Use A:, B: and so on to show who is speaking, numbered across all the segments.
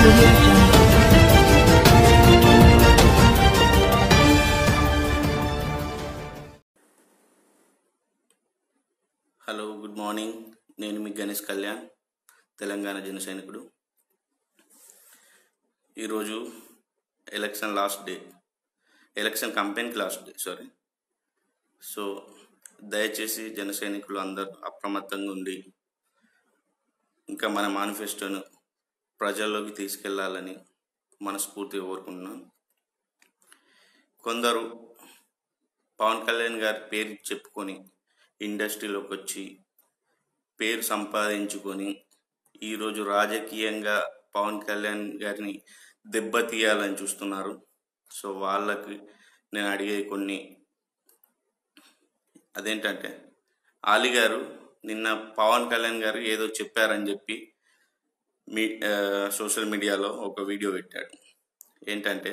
A: audio jungle.
B: Hello good morning నేను మీ గణేష్ కళ్యాణ్ తెలంగాణ జన సైనికుడు ఈరోజు ఎలక్షన్ లాస్ట్ డే ఎలక్షన్ కంపెనీకి లాస్ట్ డే సారీ సో దయచేసి జన సైనికులు అందరూ అప్రమత్తంగా ఉండి ఇంకా మన మేనిఫెస్టోను ప్రజల్లోకి తీసుకెళ్లాలని మనస్ఫూర్తిగా కోరుకుంటున్నాను కొందరు పవన్ కళ్యాణ్ గారి పేరు చెప్పుకొని ఇండస్ట్రీలోకి వచ్చి పేరు సంపాదించుకొని ఈరోజు రాజకీయంగా పవన్ కళ్యాణ్ గారిని దెబ్బతీయాలని చూస్తున్నారు సో వాళ్ళకి నేను అడిగే కొన్ని అదేంటంటే ఆలి గారు నిన్న పవన్ కళ్యాణ్ గారు ఏదో చెప్పారని చెప్పి మీ ఆ, సోషల్ మీడియాలో ఒక వీడియో పెట్టాడు ఏంటంటే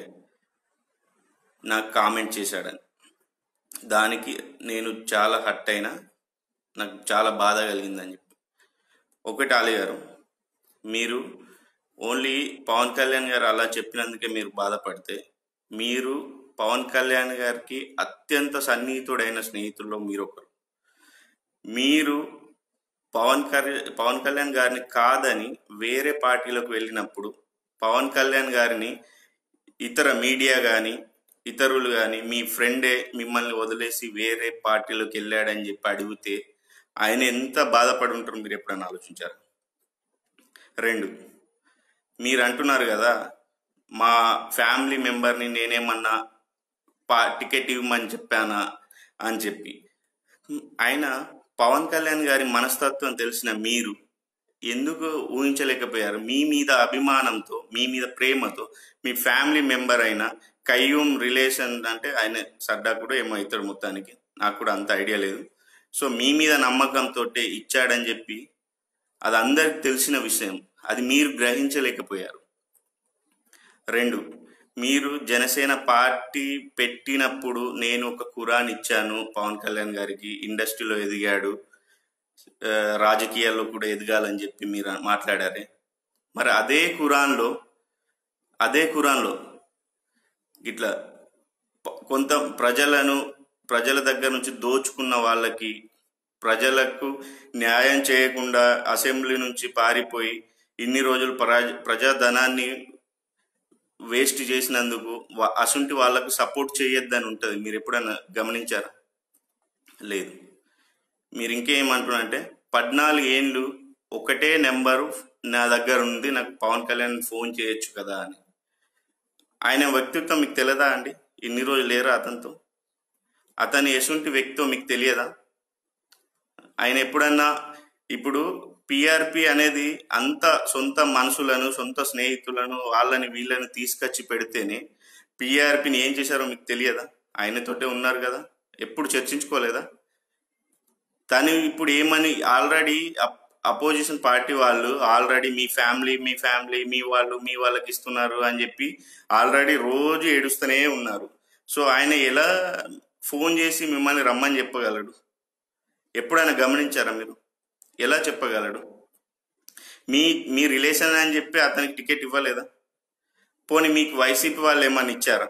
B: నాకు కామెంట్ చేశాడని దానికి నేను చాలా హట్ అయినా నాకు చాలా బాధ కలిగిందని చెప్పి ఒకటి ఆలి గారు మీరు ఓన్లీ పవన్ కళ్యాణ్ గారు అలా చెప్పినందుకే మీరు బాధపడితే మీరు పవన్ కళ్యాణ్ గారికి అత్యంత సన్నిహితుడైన స్నేహితుల్లో మీరు ఒకరు మీరు పవన్ కళ్యాణ్ పవన్ కళ్యాణ్ గారిని కాదని వేరే పార్టీలోకి వెళ్ళినప్పుడు పవన్ కళ్యాణ్ గారిని ఇతర మీడియా కానీ ఇతరులు కానీ మీ ఫ్రెండే మిమ్మల్ని వదిలేసి వేరే పార్టీలోకి వెళ్ళాడని చెప్పి అడిగితే ఆయన ఎంత బాధపడి ఉంటారు మీరు ఎప్పుడైనా ఆలోచించారు రెండు మీరు అంటున్నారు కదా మా ఫ్యామిలీ మెంబర్ని నేనేమన్నా పా టికెట్ ఇవ్వమని చెప్పానా అని చెప్పి ఆయన పవన్ కళ్యాణ్ గారి మనస్తత్వం తెలిసిన మీరు ఎందుకు ఊహించలేకపోయారు మీ మీద అభిమానంతో మీ మీద ప్రేమతో మీ ఫ్యామిలీ మెంబర్ అయిన కయ్యూమ్ రిలేషన్ అంటే ఆయన సర్డా కూడా ఏమో ఇతడు మొత్తానికి నాకు కూడా అంత ఐడియా లేదు సో మీ మీద నమ్మకంతో ఇచ్చాడని చెప్పి అది అందరికి తెలిసిన విషయం అది మీరు గ్రహించలేకపోయారు రెండు మీరు జనసేన పార్టీ పెట్టినప్పుడు నేను ఒక కురాన్ ఇచ్చాను పవన్ కళ్యాణ్ గారికి ఇండస్ట్రీలో ఎదిగాడు ఆ, రాజకీయాల్లో కూడా ఎదగాలని చెప్పి మీరు మాట్లాడారే మరి అదే ఖురాన్లో అదే ఖురాన్లో ఇట్లా ప- కొంత ప్రజలను ప్రజల దగ్గర నుంచి దోచుకున్న వాళ్ళకి ప్రజలకు న్యాయం చేయకుండా అసెంబ్లీ నుంచి పారిపోయి ఇన్ని రోజులు ప్రజా ప్రజాధనాన్ని వేస్ట్ చేసినందుకు వా- అసుంటి వాళ్ళకు సపోర్ట్ చేయొద్దని ఉంటుంది మీరు ఎప్పుడైనా గమనించారా లేదు మీరు ఇంకేమంటున్నారంటే పద్నాలుగు ఏండ్లు ఒకటే నెంబరు నా దగ్గర ఉంది నాకు పవన్ కళ్యాణ్ ఫోన్ చేయొచ్చు కదా అని ఆయన వ్యక్తిత్వం మీకు తెలియదా అండి ఇన్ని రోజులు లేరా అతనితో అతని ఎసుంటి వ్యక్తితో మీకు తెలియదా ఆయన ఎప్పుడన్నా ఇప్పుడు పిఆర్పి అనేది అంత సొంత మనుషులను సొంత స్నేహితులను వాళ్ళని వీళ్ళని తీసుకొచ్చి పెడితేనే పిఆర్పిని ఏం చేశారో మీకు తెలియదా ఆయనతోటే ఉన్నారు కదా ఎప్పుడు చర్చించుకోలేదా తను ఇప్పుడు ఏమని ఆల్రెడీ అపోజిషన్ పార్టీ వాళ్ళు ఆల్రెడీ మీ ఫ్యామిలీ మీ ఫ్యామిలీ మీ వాళ్ళు మీ వాళ్ళకి ఇస్తున్నారు అని చెప్పి ఆల్రెడీ రోజు ఏడుస్తూనే ఉన్నారు సో ఆయన ఎలా ఫోన్ చేసి మిమ్మల్ని రమ్మని చెప్పగలడు ఎప్పుడైనా గమనించారా మీరు ఎలా చెప్పగలడు మీ మీ రిలేషన్ అని చెప్పి అతనికి టికెట్ ఇవ్వలేదా పోనీ మీకు వైసీపీ వాళ్ళు ఏమన్నా ఇచ్చారా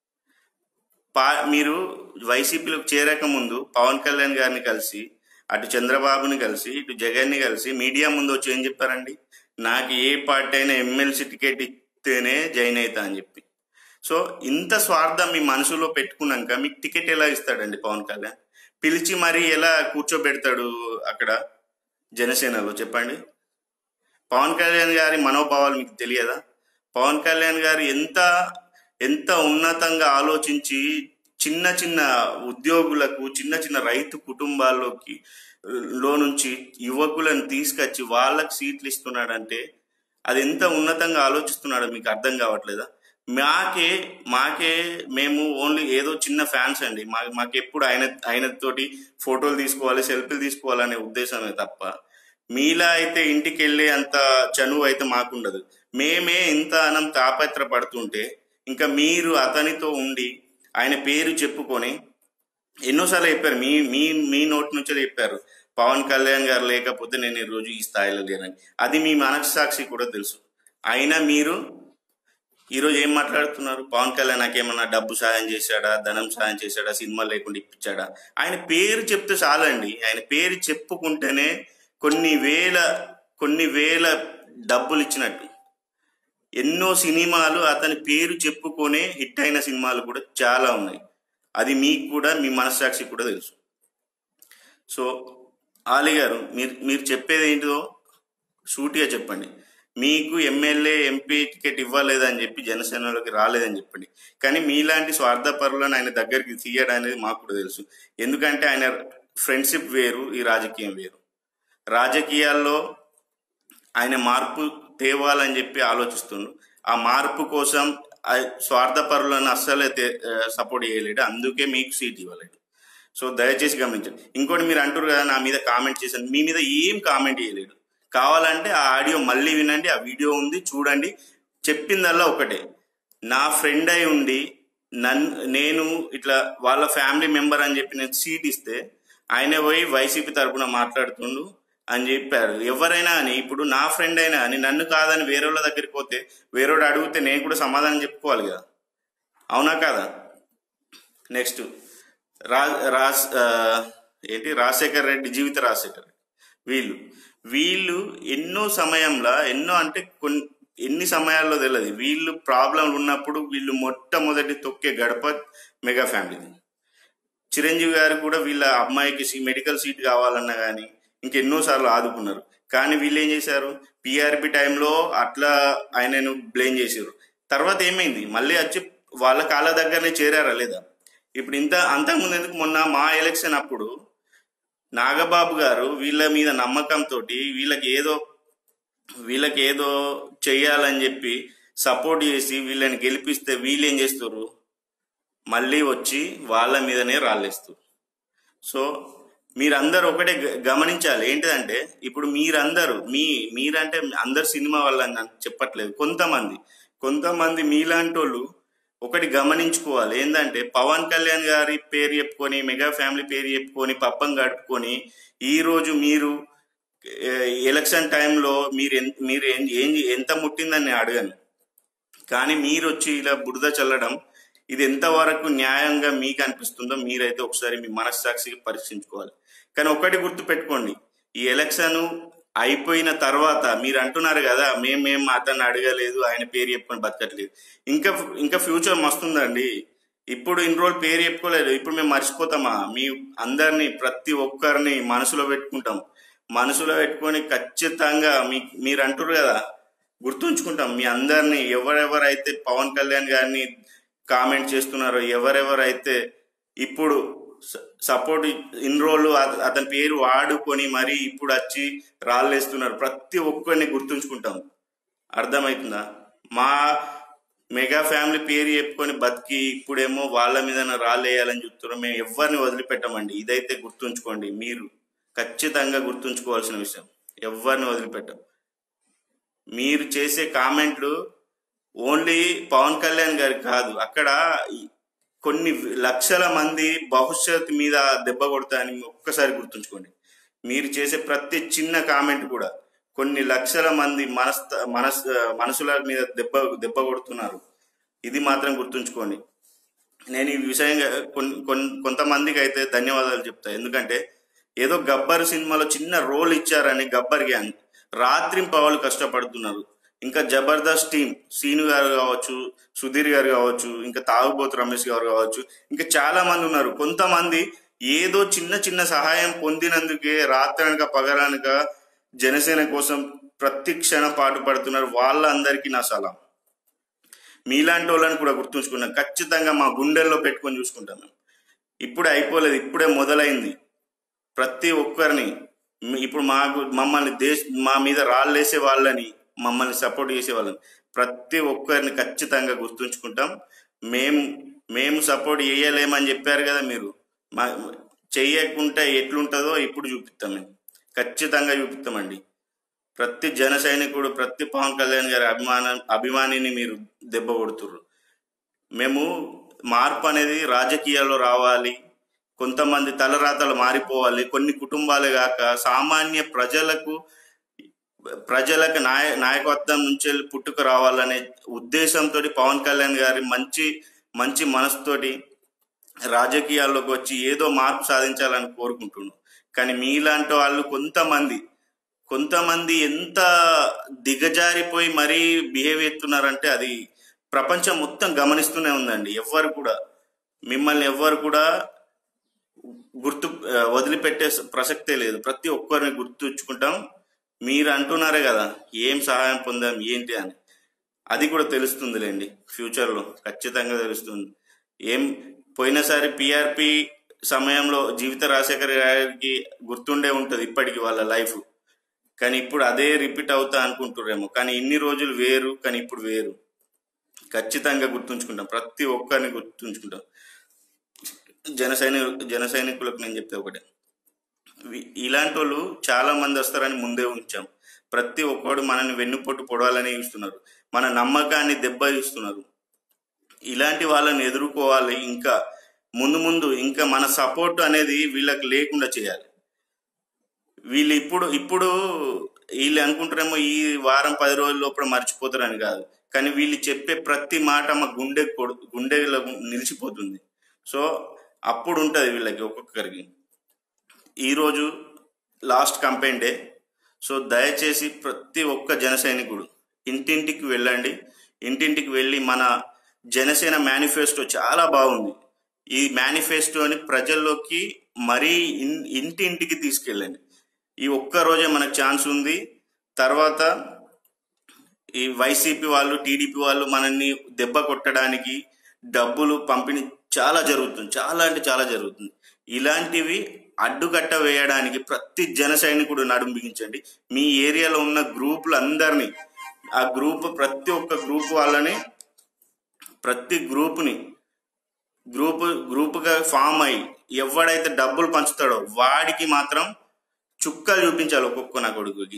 B: పా మీరు వైసీపీలోకి చేరక ముందు పవన్ కళ్యాణ్ గారిని కలిసి అటు చంద్రబాబుని కలిసి ఇటు జగన్ని కలిసి మీడియా ముందు వచ్చి ఏం చెప్పారండి నాకు ఏ పార్టీ అయినా ఎమ్మెల్సీ టికెట్ ఇస్తేనే జాయిన్ అవుతా అని చెప్పి సో ఇంత స్వార్థం మీ మనసులో పెట్టుకున్నాక మీకు టికెట్ ఎలా ఇస్తాడండి పవన్ కళ్యాణ్ పిలిచి మరీ ఎలా కూర్చోబెడతాడు అక్కడ జనసేనలో చెప్పండి పవన్ కళ్యాణ్ గారి మనోభావాలు మీకు తెలియదా పవన్ కళ్యాణ్ గారు ఎంత ఎంత ఉన్నతంగా ఆలోచించి చిన్న చిన్న ఉద్యోగులకు చిన్న చిన్న రైతు కుటుంబాల్లోకి ఆ, లో నుంచి యువకులను తీసుకొచ్చి వాళ్ళకి సీట్లు ఇస్తున్నాడంటే అది ఎంత ఉన్నతంగా ఆలోచిస్తున్నాడో మీకు అర్థం కావట్లేదా మాకే మాకే మేము ఓన్లీ ఏదో చిన్న ఫ్యాన్స్ అండి మా మాకు ఎప్పుడు ఆయన ఆయనతోటి ఫోటోలు తీసుకోవాలి సెల్ఫీలు తీసుకోవాలనే ఉద్దేశమే తప్ప మీలా అయితే ఇంటికి వెళ్ళే అంత చనువు అయితే మాకుండదు మేమే ఇంత అనం తాపత్ర పడుతుంటే ఇంకా మీరు అతనితో ఉండి ఆయన పేరు చెప్పుకొని ఎన్నోసార్లు చెప్పారు మీ మీ మీ నోటి నుంచే చెప్పారు పవన్ కళ్యాణ్ గారు లేకపోతే నేను ఈ రోజు ఈ స్థాయిలో లేనని అది మీ మనస్సాక్షి కూడా తెలుసు అయినా మీరు ఈరోజు ఏం మాట్లాడుతున్నారు పవన్ కళ్యాణ్ నాకేమన్నా డబ్బు సాయం చేశాడా ధనం సాయం చేశాడా సినిమా లేకుండా ఇప్పించాడా ఆయన పేరు చెప్తే చాలండి ఆయన పేరు చెప్పుకుంటేనే కొన్ని వేల కొన్ని వేల డబ్బులు ఇచ్చినట్టు ఎన్నో సినిమాలు అతని పేరు చెప్పుకొనే హిట్ అయిన సినిమాలు కూడా చాలా ఉన్నాయి అది మీకు కూడా మీ మనస్సాక్షి కూడా తెలుసు సో ఆలి గారు మీరు మీరు చెప్పేది ఏంటిదో సూటిగా చెప్పండి మీకు ఎమ్మెల్యే ఎంపీ టికెట్ ఇవ్వలేదని చెప్పి జనసేనలోకి రాలేదని చెప్పండి కానీ మీలాంటి స్వార్థపరులను ఆయన దగ్గరికి తీయడం అనేది మాకు కూడా తెలుసు ఎందుకంటే ఆయన ఫ్రెండ్షిప్ వేరు ఈ రాజకీయం వేరు రాజకీయాల్లో ఆయన మార్పు తేవాలని చెప్పి ఆలోచిస్తుండు ఆ మార్పు కోసం ఆ స్వార్థపరులను అస్సలే సపోర్ట్ చేయలేడు అందుకే మీకు సీట్ ఇవ్వలేడు సో దయచేసి గమనించండి ఇంకోటి మీరు అంటారు కదా నా మీద కామెంట్ చేశాను మీ మీద ఏం కామెంట్ చేయలేడు కావాలంటే ఆ ఆడియో మళ్ళీ వినండి ఆ వీడియో ఉంది చూడండి చెప్పిందల్లా ఒకటే నా ఫ్రెండ్ అయి ఉండి నన్ను నేను ఇట్లా వాళ్ళ ఫ్యామిలీ మెంబర్ అని చెప్పి నేను సీట్ ఇస్తే ఆయన పోయి వైసీపీ తరపున మాట్లాడుతుండు అని చెప్పారు ఎవరైనా అని ఇప్పుడు నా ఫ్రెండ్ అయినా అని నన్ను కాదని వేరే వాళ్ళ దగ్గరికి పోతే వేరేవాడు అడిగితే నేను కూడా సమాధానం చెప్పుకోవాలి కదా అవునా కాదా నెక్స్ట్ రా రాజ్ ఆ, ఏంటి రాజశేఖర్ రెడ్డి జీవిత రాజశేఖర్ రెడ్డి వీళ్ళు వీళ్ళు ఎన్నో సమయంలో ఎన్నో అంటే కొన్ని ఎన్ని సమయాల్లో తెలియదు వీళ్ళు ప్రాబ్లంలు ఉన్నప్పుడు వీళ్ళు మొట్టమొదటి తొక్కే గడప మెగా ఫ్యామిలీ చిరంజీవి గారు కూడా వీళ్ళ అమ్మాయికి సీ- మెడికల్ సీట్ కావాలన్నా కానీ ఇంకెన్నో సార్లు ఆదుకున్నారు కానీ వీళ్ళు ఏం చేశారు పిఆర్పి టైంలో అట్లా ఆయనను బ్లేమ్ చేశారు తర్వాత ఏమైంది మళ్ళీ వచ్చి వాళ్ళ కాళ్ళ దగ్గరనే చేరారా లేదా ఇప్పుడు ఇంత అంతకుముందు ఎందుకు మొన్న మా ఎలక్షన్ అప్పుడు నాగబాబు గారు వీళ్ళ మీద నమ్మకంతో వీళ్ళకి ఏదో వీళ్ళకి ఏదో చెయ్యాలని చెప్పి సపోర్ట్ చేసి వీళ్ళని గెలిపిస్తే వీళ్ళు ఏం చేస్తారు మళ్ళీ వచ్చి వాళ్ళ మీదనే రాళ్ళేస్తారు సో మీరందరూ ఒకటే గ- గమనించాలి ఏంటిదంటే ఇప్పుడు మీరందరూ మీ మీరంటే అందరు సినిమా వాళ్ళని నేను చెప్పట్లేదు కొంతమంది కొంతమంది మీలాంటి వాళ్ళు ఒకటి గమనించుకోవాలి ఏంటంటే పవన్ కళ్యాణ్ గారి పేరు చెప్పుకొని మెగా ఫ్యామిలీ పేరు చెప్పుకొని పప్పం గడుపుకొని ఈ రోజు మీరు ఏ, ఎలక్షన్ టైంలో మీరు ఎన్- మీరు ఏం ఏం- ఎంత ముట్టిందని నేను అడగను కానీ మీరు వచ్చి ఇలా బురద చల్లడం ఇది ఎంతవరకు న్యాయంగా మీకు అనిపిస్తుందో మీరైతే ఒకసారి మీ మనస్సాక్షికి పరీక్షించుకోవాలి కానీ ఒకటి గుర్తు పెట్టుకోండి ఈ ఎలక్షన్ అయిపోయిన తర్వాత మీరు అంటున్నారు కదా మేమేం అతన్ని అడగలేదు ఆయన పేరు చెప్పుకొని బతకట్లేదు ఇంకా ఇంకా ఫ్యూచర్ మస్తుందండి ఇప్పుడు ఇన్ని రోజులు పేరు చెప్పుకోలేదు ఇప్పుడు మేము మర్చిపోతామా మీ అందరినీ ప్రతి ఒక్కరిని మనసులో పెట్టుకుంటాం మనసులో పెట్టుకొని ఖచ్చితంగా మీ మీరు అంటారు కదా గుర్తుంచుకుంటాం మీ అందరినీ ఎవరెవరైతే పవన్ కళ్యాణ్ గారిని కామెంట్ చేస్తున్నారో ఎవరెవరైతే ఇప్పుడు సపోర్ట్ ఇన్ని రోజులు అత- అతని పేరు వాడుకొని మరి ఇప్పుడు వచ్చి రాళ్ళేస్తున్నారు ప్రతి ఒక్కరిని గుర్తుంచుకుంటాం అర్థమవుతుందా మా మెగా ఫ్యామిలీ పేరు చెప్పుకొని బతికి ఇప్పుడేమో వాళ్ళ మీద రాళ్ళేయాలని చూస్తున్నారు మేము ఎవరిని వదిలిపెట్టమండి ఇదైతే గుర్తుంచుకోండి మీరు ఖచ్చితంగా గుర్తుంచుకోవాల్సిన విషయం ఎవరిని వదిలిపెట్టం మీరు చేసే కామెంట్లు ఓన్లీ పవన్ కళ్యాణ్ గారి కాదు అక్కడ ఈ- కొన్ని లక్షల మంది భవిష్యత్తు మీద దెబ్బ కొడతాయని ఒక్కసారి గుర్తుంచుకోండి మీరు చేసే ప్రతి చిన్న కామెంట్ కూడా కొన్ని లక్షల మంది మనస్ మనస్ మనసుల మీద దెబ్బ దెబ్బ కొడుతున్నారు ఇది మాత్రం గుర్తుంచుకోండి నేను ఈ విషయంగా కొన్ని కొన్- కొంతమందికి అయితే ధన్యవాదాలు చెప్తా ఎందుకంటే ఏదో గబ్బర్ సినిమాలో చిన్న రోల్ ఇచ్చారని గబ్బర్ గ్యాంగ్ రాత్రింపవలు కష్టపడుతున్నారు ఇంకా జబర్దస్త్ టీం సీను గారు కావచ్చు సుధీర్ గారు కావచ్చు ఇంకా తాగుబోతు రమేష్ గారు కావచ్చు ఇంకా చాలా మంది ఉన్నారు కొంతమంది ఏదో చిన్న చిన్న సహాయం పొందినందుకే రాత్రనక పగలనక జనసేన కోసం ప్రతి క్షణం పాటు పడుతున్నారు వాళ్ళందరికీ నా సలాం మీలాంటి వాళ్ళని కూడా గుర్తుంచుకున్నాం ఖచ్చితంగా మా గుండెల్లో పెట్టుకొని చూసుకుంటాం మేము ఇప్పుడే అయిపోలేదు ఇప్పుడే మొదలైంది ప్రతి ఒక్కరిని మ్- ఇప్పుడు మాకు మమ్మల్ని దేశ మా మీద రాళ్ళేసే వాళ్ళని మమ్మల్ని సపోర్ట్ చేసే వాళ్ళని ప్రతి ఒక్కరిని ఖచ్చితంగా గుర్తుంచుకుంటాం మేము మేము సపోర్ట్ చేయలేమని చెప్పారు కదా మీరు మా చెయ్యకుంటే ఎట్లుంటుందో ఇప్పుడు చూపిస్తాం మేము ఖచ్చితంగా చూపిస్తామండి ప్రతి జన సైనికుడు ప్రతి పవన్ కళ్యాణ్ గారి అభిమాన అభిమానిని మీరు దెబ్బ కొడుతుర్రు మేము మార్పు అనేది రాజకీయాల్లో రావాలి కొంతమంది తలరాతలు మారిపోవాలి కొన్ని కుటుంబాలే కాక సామాన్య ప్రజలకు ప్రజలకు నాయ నాయకత్వం నుంచి వెళ్ళి పుట్టుకు రావాలనే ఉద్దేశంతో పవన్ కళ్యాణ్ గారి మంచి మంచి మనసుతోటి రాజకీయాల్లోకి వచ్చి ఏదో మార్పు సాధించాలని కోరుకుంటున్నాను కానీ మీలాంటి వాళ్ళు కొంతమంది కొంతమంది ఎంత దిగజారిపోయి మరీ బిహేవ్ చేస్తున్నారంటే అది ప్రపంచం మొత్తం గమనిస్తూనే ఉందండి ఎవ్వరు కూడా మిమ్మల్ని ఎవ్వరు కూడా గుర్తు ఆ, వదిలిపెట్టే ప్రసక్తే లేదు ప్రతి ఒక్కరిని గుర్తుంచుకుంటాం మీరు అంటున్నారే కదా ఏం సహాయం పొందాం ఏంటి అని అది కూడా తెలుస్తుందిలేండి ఫ్యూచర్లో ఖచ్చితంగా తెలుస్తుంది ఏం పోయినసారి పిఆర్పి సమయంలో జీవిత రాజశేఖర్ గారికి గుర్తుండే ఉంటుంది ఇప్పటికి వాళ్ళ లైఫ్ కానీ ఇప్పుడు అదే రిపీట్ అవుతా అనుకుంటుర్రేమో కానీ ఇన్ని రోజులు వేరు కానీ ఇప్పుడు వేరు ఖచ్చితంగా గుర్తుంచుకుంటాం ప్రతి ఒక్కరిని గుర్తుంచుకుంటాం జన సైనికు జన సైనికులకు నేను చెప్తే ఒకటే వి- ఇలాంటి వాళ్ళు చాలా మంది వస్తారని ముందే ఉంచాం ప్రతి ఒక్కడు మనల్ని వెన్నుపోటు పొడవాలని చూస్తున్నారు మన నమ్మకాన్ని దెబ్బ తీస్తున్నారు ఇలాంటి వాళ్ళని ఎదుర్కోవాలి ఇంకా ముందు ముందు ఇంకా మన సపోర్ట్ అనేది వీళ్ళకి లేకుండా చేయాలి వీళ్ళు ఇప్పుడు ఇప్పుడు వీళ్ళు అనుకుంటారేమో ఈ వారం పది రోజుల లోపల మర్చిపోతారని కాదు కానీ వీళ్ళు చెప్పే ప్రతి మాట మా గుండె కొడు గుండెలో నిలిచిపోతుంది సో అప్పుడు ఉంటుంది వీళ్ళకి ఒక్కొక్కరికి ఈరోజు లాస్ట్ కంపెయిన్ డే సో దయచేసి ప్రతి ఒక్క జన సైనికుడు ఇంటింటికి వెళ్ళండి ఇంటింటికి వెళ్ళి మన జనసేన మేనిఫెస్టో చాలా బాగుంది ఈ మేనిఫెస్టోని ప్రజల్లోకి మరీ ఇన్- ఇంటింటికి తీసుకెళ్ళండి ఈ ఒక్క రోజే మనకు ఛాన్స్ ఉంది తర్వాత ఈ వైసీపీ వాళ్ళు టీడీపీ వాళ్ళు మనల్ని దెబ్బ కొట్టడానికి డబ్బులు పంపిణీ చాలా జరుగుతుంది చాలా అంటే చాలా జరుగుతుంది ఇలాంటివి అడ్డుకట్ట వేయడానికి ప్రతి జన సైనికుడు నడుము బిగించండి మీ ఏరియాలో ఉన్న గ్రూపులు అందరినీ ఆ గ్రూప్ ప్రతి ఒక్క గ్రూప్ వాళ్ళని ప్రతి గ్రూప్ని గ్రూప్ గ్రూప్గా ఫామ్ అయ్యి ఎవడైతే డబ్బులు పంచుతాడో వాడికి మాత్రం చుక్కలు చూపించాలి ఒక్కొక్క నా కొడుకుకి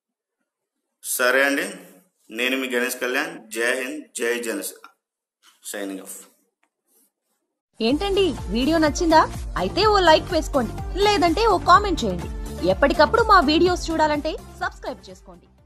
B: సరే అండి నేను మీ గణేష్ కళ్యాణ్ జై హింద్ జై జనసేన సైనింగ్ ఆఫ్
A: ఏంటండి వీడియో నచ్చిందా అయితే ఓ లైక్ వేసుకోండి లేదంటే ఓ కామెంట్ చేయండి ఎప్పటికప్పుడు మా వీడియోస్ చూడాలంటే సబ్స్క్రైబ్ చేసుకోండి